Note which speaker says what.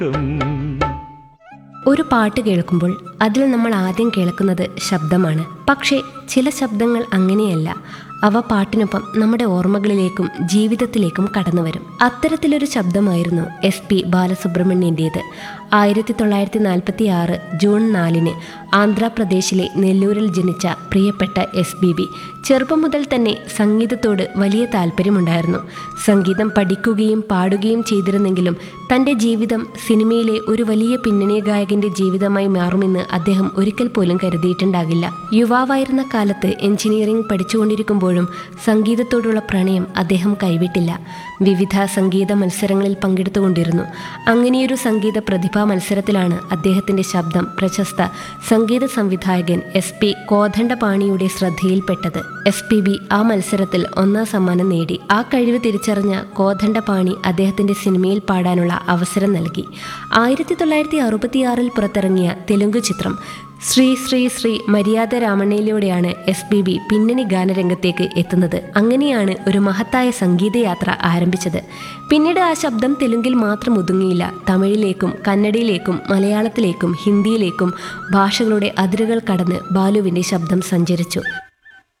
Speaker 1: ഒരു പാട്ട് കേൾക്കുമ്പോൾ അതിൽ നമ്മൾ ആദ്യം കേൾക്കുന്നത് ശബ്ദമാണ് പക്ഷേ ചില ശബ്ദങ്ങൾ അങ്ങനെയല്ല അവ പാട്ടിനൊപ്പം നമ്മുടെ ഓർമ്മകളിലേക്കും ജീവിതത്തിലേക്കും കടന്നു വരും അത്തരത്തിലൊരു ശബ്ദമായിരുന്നു എസ് പി ബാലസുബ്രഹ്മണ്യൻ്റേത് ആയിരത്തി തൊള്ളായിരത്തി നാൽപ്പത്തി ആറ് ജൂൺ നാലിന് ആന്ധ്രാപ്രദേശിലെ നെല്ലൂരിൽ ജനിച്ച പ്രിയപ്പെട്ട എസ് ബി ബി ചെറുപ്പം മുതൽ തന്നെ സംഗീതത്തോട് വലിയ താല്പര്യമുണ്ടായിരുന്നു സംഗീതം പഠിക്കുകയും പാടുകയും ചെയ്തിരുന്നെങ്കിലും തൻ്റെ ജീവിതം സിനിമയിലെ ഒരു വലിയ പിന്നണി ഗായകന്റെ ജീവിതമായി മാറുമെന്ന് അദ്ദേഹം ഒരിക്കൽ പോലും കരുതിയിട്ടുണ്ടാകില്ല യുവാവായിരുന്ന കാലത്ത് എഞ്ചിനീയറിംഗ് പഠിച്ചുകൊണ്ടിരിക്കുമ്പോഴും സംഗീതത്തോടുള്ള പ്രണയം അദ്ദേഹം കൈവിട്ടില്ല വിവിധ സംഗീത മത്സരങ്ങളിൽ പങ്കെടുത്തുകൊണ്ടിരുന്നു അങ്ങനെയൊരു സംഗീത പ്രതിഭാ മത്സരത്തിലാണ് അദ്ദേഹത്തിന്റെ ശബ്ദം പ്രശസ്ത സംഗീത സംവിധായകൻ എസ് പി കോദണ്ഡപാണിയുടെ ശ്രദ്ധയിൽപ്പെട്ടത് എസ് പി ബി ആ മത്സരത്തിൽ ഒന്നാം സമ്മാനം നേടി ആ കഴിവ് തിരിച്ചറിഞ്ഞ കോദണ്ഡപാണി അദ്ദേഹത്തിന്റെ സിനിമയിൽ പാടാനുള്ള അവസരം നൽകി ആയിരത്തി തൊള്ളായിരത്തി അറുപത്തിയാറിൽ പുറത്തിറങ്ങിയ തെലുങ്ക് ചിത്രം ശ്രീ ശ്രീ ശ്രീ മര്യാദ രാമണ്ണയിലൂടെയാണ് എസ് പി ബി പിന്നണി ഗാനരംഗത്തേക്ക് എത്തുന്നത് അങ്ങനെയാണ് ഒരു മഹത്തായ സംഗീതയാത്ര ആരംഭിച്ചത് പിന്നീട് ആ ശബ്ദം തെലുങ്കിൽ മാത്രം ഒതുങ്ങിയില്ല തമിഴിലേക്കും കന്നഡയിലേക്കും മലയാളത്തിലേക്കും ഹിന്ദിയിലേക്കും ഭാഷകളുടെ അതിരുകൾ കടന്ന് ബാലുവിന്റെ ശബ്ദം സഞ്ചരിച്ചു